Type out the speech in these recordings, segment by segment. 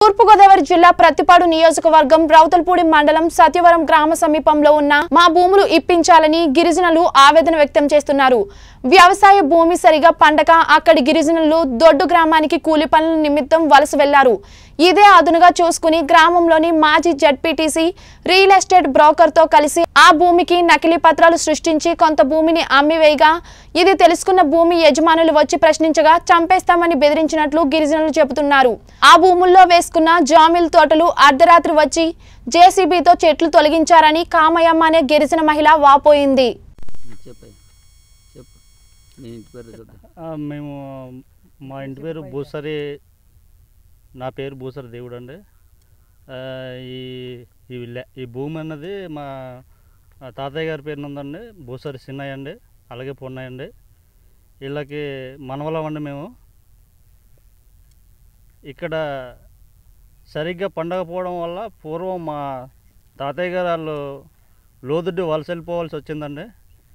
తూర్పుగోదావరి జిల్లా ప్రతిపాడు నియోజకవర్గం రౌతల్పూడి మండలం సత్యవరం గ్రామ సమీపంలో ఉన్న మా భూములు ఇప్పించాలని గిరిజనులు ఆవేదన వ్యక్తం చేస్తున్నారు వ్యవసాయ భూమి సరిగా పండక అక్కడి గిరిజనులు దొడ్డు గ్రామానికి కూలి పనుల నిమిత్తం వలస వెళ్లారు ఇదే అదునుగా చూసుకుని గ్రామంలోని మాజీ జడ్పీటీసీ రియల్ ఎస్టేట్ బ్రోకర్ తో కలిసి ఆ భూమికి నకిలీ పత్రాలు సృష్టించి కొంత భూమిని అమ్మివేయగా ఇది తెలుసుకున్న భూమి యజమానులు వచ్చి ప్రశ్నించగా చంపేస్తామని బెదిరించినట్లు గిరిజనులు చెబుతున్నారు ఆ భూముల్లో వేసుకున్న జామిల్ తోటలు అర్ధరాత్రి వచ్చి జేసీబీతో చెట్లు తొలగించారని కామయమ్మ అనే గిరిజన మహిళ వాపోయింది చెప్పు చెప్పు నీ ఇంటి పేరు చూద్దాం ఆ, మేము మా ఇంటి పేరు భూసరి నా పేరు భూసరి దేవుడు అండి ఆ, ఈ ఈ లే- ఈ భూమి అన్నది మా ఆ తాతయ్య గారి పేరున ఉందండి భూసరి సిన్నయ్య అండి అలాగే పొన్నయ్య అండి వీళ్ళకి మనవలం అండి మేము ఇక్కడ సరిగ్గా పండకపోవడం వల్ల పూర్వం మా తాతయ్య గారు వాళ్ళు లోదుడ్డి వలస వెళ్ళిపోవాల్సి వచ్చిందండి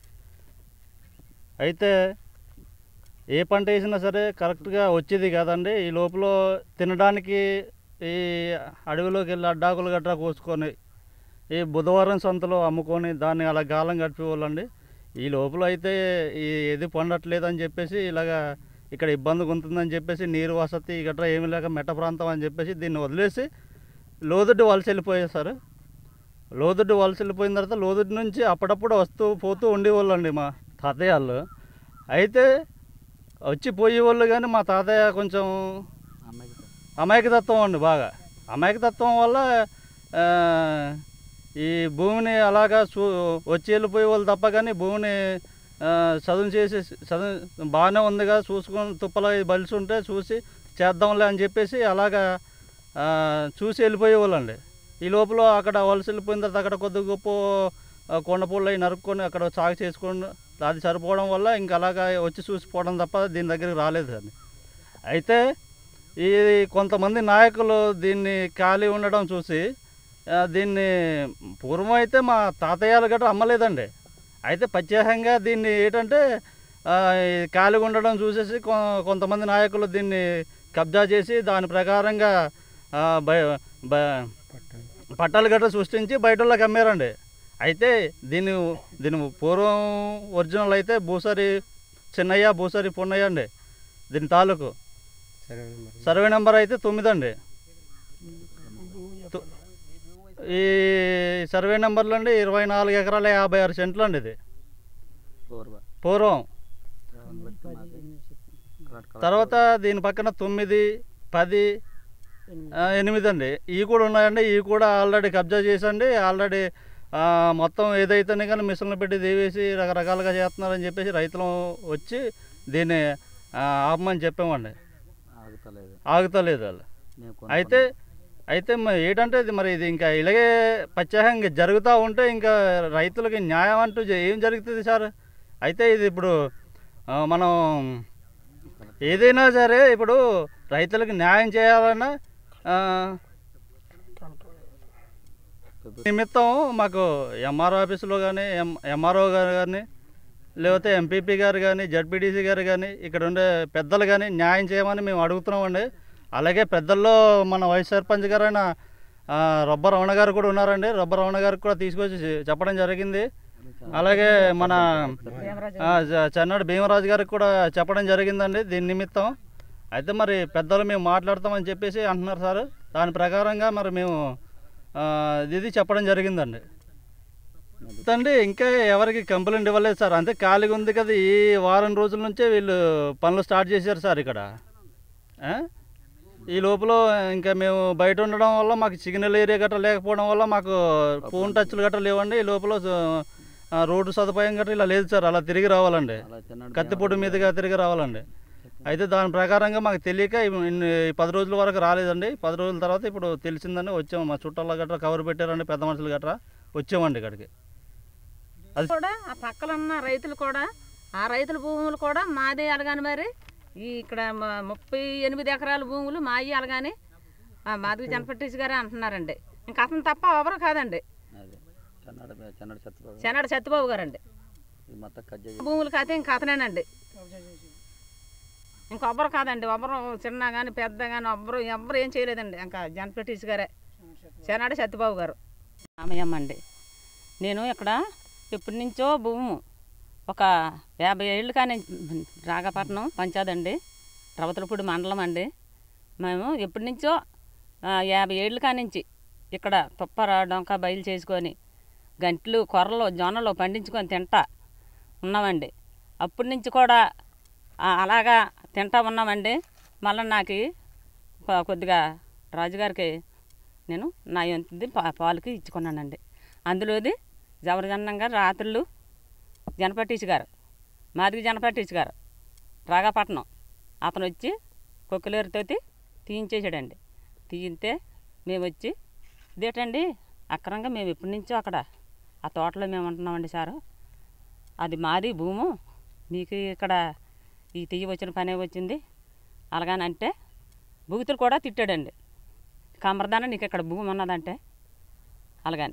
అయితే ఏ పంట వేసినా సరే కరెక్ట్గా వచ్చేది కాదండి ఈ లోపల తినడానికి ఈ అడవిలోకి వెళ్ళి అడ్డాకులు గట్రా కోసుకొని ఈ బుధవారం సంతలో అమ్ముకొని దాన్ని అలా గాలం గడిపేవాళ్ళండి ఈ లోపల అయితే ఈ ఏది పండట్లేదు అని చెప్పేసి ఇలాగా ఇక్కడ ఇబ్బందిగా ఉంటుందని చెప్పేసి నీరు వసతి గట్రా ఏమీ లేక మెట్ట ప్రాంతం అని చెప్పేసి దీన్ని వదిలేసి లోదుడ్డి వలస వెళ్ళిపోయారు సార్ లోదుడ్డి వలస వెళ్ళిపోయిన తర్వాత లోదుడ్డి నుంచి అప్పుడప్పుడు వస్తూ పోతూ ఉండేవాళ్ళండి మా తాతయ్య వాళ్ళు అయితే వచ్చి పోయేవాళ్ళు కానీ మా తాతయ్య కొంచెం అమ్మాయికి తా- అమాయకతత్వం అండి బాగా అమాయకతత్వం వల్ల ఆ, ఈ భూమిని అలాగా చూ వచ్చి వెళ్ళిపోయే వాళ్ళు తప్ప కానీ భూమిని ఆ, చదును చేసి చదువు బాగానే ఉందిగా చూసుకొని తుప్పలో బలిసి ఉంటే చూసి చేద్దాంలే అని చెప్పేసి అలాగా ఆ, చూసి వెళ్ళిపోయేవాళ్ళండి ఈ లోపల అక్కడ వలస వెళ్ళిపోయిన తర్వాత అక్కడ కొద్ది గొప్ప ఆ, కొండపూళ్ళు అవి నరుక్కొని అక్కడ సాగు చేసుకొని అది సరిపోవడం వల్ల ఇంకా అలాగా వచ్చి చూసిపోవడం తప్ప దీని దగ్గరికి రాలేదు అని అయితే ఈ కొంతమంది నాయకులు దీన్ని ఖాళీ ఉండడం చూసి ఆ, దీన్ని పూర్వం అయితే మా తాతయ్యలు గట్రా అమ్మలేదండి అయితే ప్రత్యేకంగా దీన్ని ఏంటంటే ఆ, ఈ ఖాళీగా ఉండడం చూసేసి కొ- కొంతమంది నాయకులు దీన్ని కబ్జా చేసి దాని ప్రకారంగా ఆ, బయ బ- పట్టాలు గట్రా సృష్టించి బయట వాళ్ళకి అమ్మారండి అయితే దీని దీని పూర్వం ఒరిజినల్ అయితే భూసరి చిన్నయ్య భూసరి పున్నయ్య అండి దీని తాలూకు సర్వే నెంబర్ అయితే తొమ్మిది అండి తొ- ఈ సర్వే నెంబర్లో అండి ఇరవై నాలుగు ఎకరాల యాభై ఆరు సెంట్లు అండి ఇది పూర్వ పూర్వం ఎవరిని బట్టి మాది కరెక్ట్ కరెక్ట్. తర్వాత దీని పక్కన తొమ్మిది పది ఆ, ఎనిమిది అండి ఇవి కూడా ఉన్నాయండి ఇవి కూడా ఆల్రెడీ కబ్జా చేసండి ఆల్రెడీ ఆ, మొత్తం ఏదైతేనే కానీ మిషన్లు పెట్టి దేవేసి రకరకాలుగా చేస్తున్నారని చెప్పేసి రైతులు వచ్చి దీన్ని ఆ, ఆపమని చెప్పామండి ఆగుతలేదు ఆగుతలేదు వాళ్ళు నేను అయితే అయితే మరి ఏంటంటే ఇది మరి ఇది ఇంకా ఇలాగే ప్రత్యేకంగా జరుగుతూ ఉంటే ఇంకా రైతులకి న్యాయం అంటూ జ- ఏం జరుగుతుంది సార్ అయితే ఇది ఇప్పుడు ఆ, మనం ఏదైనా సరే ఇప్పుడు రైతులకు న్యాయం చేయాలన్నా ఆ, నిమిత్తం మాకు ఎంఆర్ఓ ఆఫీసులో కానీ ఎం ఎంఆర్ఓ గారు కానీ లేకపోతే ఎంపీపీ గారు కానీ జడ్పీటీసీ గారు కానీ ఇక్కడ ఉండే పెద్దలు కానీ న్యాయం చేయమని మేము అడుగుతున్నామండి అలాగే పెద్దల్లో మన వైస్ సర్పంచ్ గారైన ఆ, రొబ్బ రమణ గారు కూడా ఉన్నారండి రొబ్బ రమణ గారికి కూడా తీసుకొచ్చి చెప్పడం జరిగింది అలాగే మన ఆ, జ- చెన్నాడు భీమరాజు గారికి కూడా చెప్పడం జరిగిందండి దీని నిమిత్తం అయితే మరి పెద్దలు మేము మాట్లాడతామని చెప్పేసి అంటున్నారు సార్ దాని ప్రకారంగా మరి మేము ఆ, ఇది చెప్పడం జరిగిందండి అండి ఇంకా ఎవరికి కంప్లైంట్ ఇవ్వలేదు సార్ అంతే ఖాళీగా ఉంది కదా ఈ వారం రోజుల నుంచే వీళ్ళు పనులు స్టార్ట్ చేశారు సార్ ఇక్కడ ఆ? ఈ లోపల ఇంకా మేము బయట ఉండడం వల్ల మాకు సిగ్నల్ ఏరియా గట్రా లేకపోవడం వల్ల మాకు ఫోన్ టచ్లు గట్రా లేవండి ఈ లోపల ఆ, రోడ్డు సదుపాయం గట్రా ఇలా లేదు సార్ అలా తిరిగి రావాలండి అలా చిన్నాడు కత్తిపొడి మీదుగా తిరిగి రావాలండి అయితే దాని ప్రకారంగా మాకు తెలియక ఇవి ఇన్ని పది రోజుల వరకు రాలేదండి పది రోజుల తర్వాత ఇప్పుడు తెలిసిందని వచ్చాము మా చుట్టాల గట్రా కవర్ పెట్టారండి పెద్ద మనుషులు గట్రా వచ్చామండి ఇక్కడికి కూడా ఆ పక్కన ఉన్న రైతులు కూడా ఆ రైతుల భూములు కూడా మాదే అలాగని మరి ఈ ఇక్కడ మ- ముప్పై ఎనిమిది ఎకరాల భూములు మాయి అలాగని మాధవి జనపట్టీస్ గారే అంటున్నారండి ఇంకా అతను తప్ప ఎవరు కాదండి అదే చిన్నాడు చిన్నాడు సత్యబాబు చెన్నాడు సత్యబాబు గారండి ఇది మొత్తం కజ్జా భూములు కాతే ఇంక అతనేనండి ఇంకొబ్బరు కాదండి ఒబ్బరు చిన్న కానీ పెద్ద కానీ ఒబ్బరు ఎవ్వరు ఏం చేయలేదండి ఇంకా జనపెట్టిస్ గారే చెనాడు సత్యబాబు గారు రామయ్యమ్మ అండి నేను ఇక్కడ ఎప్పటి నుంచో భూము ఒక యాభై ఏళ్ళు కానీ రాగపట్నం పంచాయతీ అండి రవతలపూడి మండలం అండి మేము ఎప్పటి నుంచో ఆ, యాభై ఏళ్ళు కానించి ఇక్కడ తుప్పర డొంక బయలు చేసుకొని గంటలు కొర్రలు జొన్నలు పండించుకొని తింటా ఉన్నామండి అప్పటి నుంచి కూడా ఆ, అలాగా తింటా ఉన్నామండి మళ్ళీ నాకు కొ- కొద్దిగా రాజుగారికి నేను నా ఎంతది పా పాలకి ఇచ్చుకున్నానండి అందులోది జబర్జన్నంగా రాత్రులు జనపట్టించి గారు మాదిరి జనపట్టించి గారు రాగాపట్నం అతను వచ్చి కొక్కులేరుతో తీయించేసాడండి తీయితే మేము వచ్చి ఇదేటండి అక్రంగా మేము ఎప్పటి నుంచో అక్కడ ఆ తోటలో మేము ఉంటున్నామండి సారు అది మాది భూము మీకు ఇక్కడ ఈ తీయ వచ్చిన పనే వచ్చింది అలాగనంటే భూతులు కూడా తిట్టాడండి కమరదాన నీకు ఇక్కడ భూమి ఉన్నదంటే అలాగని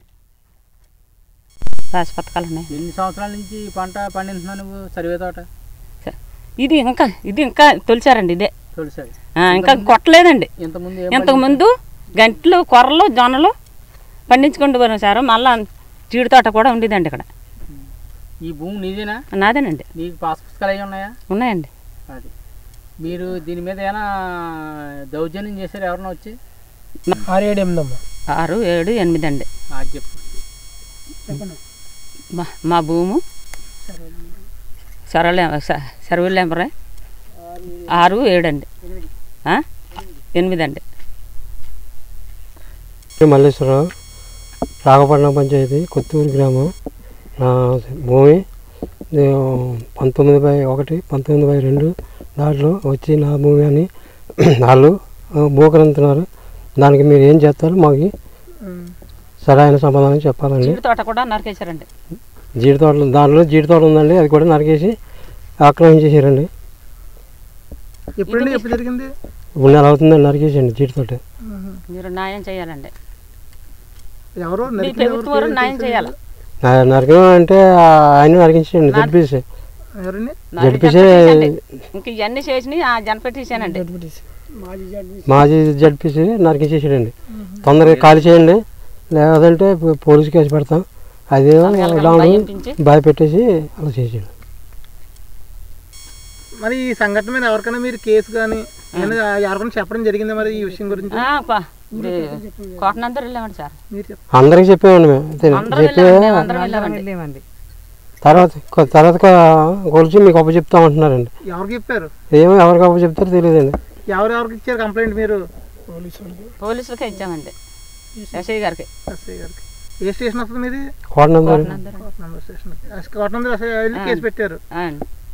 రాసి పథకాలు ఉన్నాయి ఎన్ని సంవత్సరాల నుంచి ఈ పంట పండిస్తున్నావు నువ్వు సరివే తోట స- ఇది ఇంకా ఇది ఇంకా తొలిచారండి ఇదే తొలిసారి ఆ, ఇంకా కొట్టలేదండి ఇంతకుముందు ఏం ఇంతకు ముందు గంటలు కొర్రలు జొన్నలు పండించుకుంటూ పోయినాం సార్ మళ్ళా జీడి తోట కూడా ఉండేదండి ఇక్కడ ఈ భూమి నీదేనా నాదేనండి నీకు పాస్ పుస్తకాలు అవి ఉన్నాయా ఉన్నాయండి అది మీరు దీని మీద ఏమైనా దౌర్జన్యం చేశారు ఎవరన్నా వచ్చి ఆరు ఏడు ఎనిమిది అమ్మా ఆరు ఏడు ఎనిమిది అండి అది చెప్పు మా మా భూము సరళ సర్వీలు నెంబరే ఆరు ఏడు అండి ఆ? ఎనిమిది అండి మల్లేశ్వరరావు రాగపట్నం పంచాయతీ కొత్తూరు గ్రామం నా భూమి ఇది పంతొమ్మిది బై ఒకటి పంతొమ్మిది బై రెండు దాంట్లో వచ్చి నా భూమి అని వాళ్ళు భూకరింతున్నారు దానికి మీరు ఏం చేస్తారు మాకు సరైన సమాధానం చెప్పాలండి జీడి తోట కూడా నరికేశారండి జీడి తోటలు దాంట్లో జీడి తోట ఉందండి అది కూడా నరికేసి ఆక్రమించేసారండి ఎప్పుడండి ఎప్పుడు జరిగింది ఇప్పుడు నెల అవుతుందండి నరికేసండి జీడి తోట మీరు న్యాయం చేయాలండి ఎవరు మీ నరికిన ఎవరు ప్రభుత్వం వారు న్యాయం చేయాలి నా- నరకడం అంటే ఆయన నరికించండి జడ్పీసీ ఎవరండి నాకు జడ్పీసీ జనపెట్టేసండి. ఇంక ఇవన్నీ చేసినాయి ఆ జనపెట్టేసానండి మాజీ జడ్పీసీ నరికించేసాడండి తొందరగా ఖాళీ చేయండి లేదంటే పో- పోలీస్ కేసు పెడతాం అదే ఎలాగైనా ఇలా భయం పెంచి భయపెట్టేసి అలా చేసాడు మరి ఈ సంఘటన మీద ఎవరికైనా మీరు కేసు కానీ ఏమైనా ఎవరికైనా చెప్పడం జరిగిందా మరి ఈ విషయం గురించి ఆ, పా- ఇది కోటనందరూ వెళ్ళామండి సార్ మీరు చెప్పండి అందరికి చెప్పామండి మేము అంతే. అందరూ చెప్పి వెళ్ళామండి మేము అందరం వెళ్ళామండి తర్వాత కొ- తర్వాత కొలిచి మీకు అప్పు చెప్తాం అంటున్నారండి ఎవరికి చెప్పారు ఏమో ఎవరికి అప్పు చెప్తారో తెలియదండి ఎవరెవరికి ఇచ్చారు కంప్లైంట్ మీరు పోలీసులకే ఇచ్చామండి ఎస్ఐ గారికి ఎస్ఐ గారికి ఏ స్టేషన్ వస్తుంది మీది కోట నందరు కోటనందరూ కోటనందర్ స్టేషన్ కోటనందర్ వెళ్ళి కేసు పెట్టారు ఆ అండి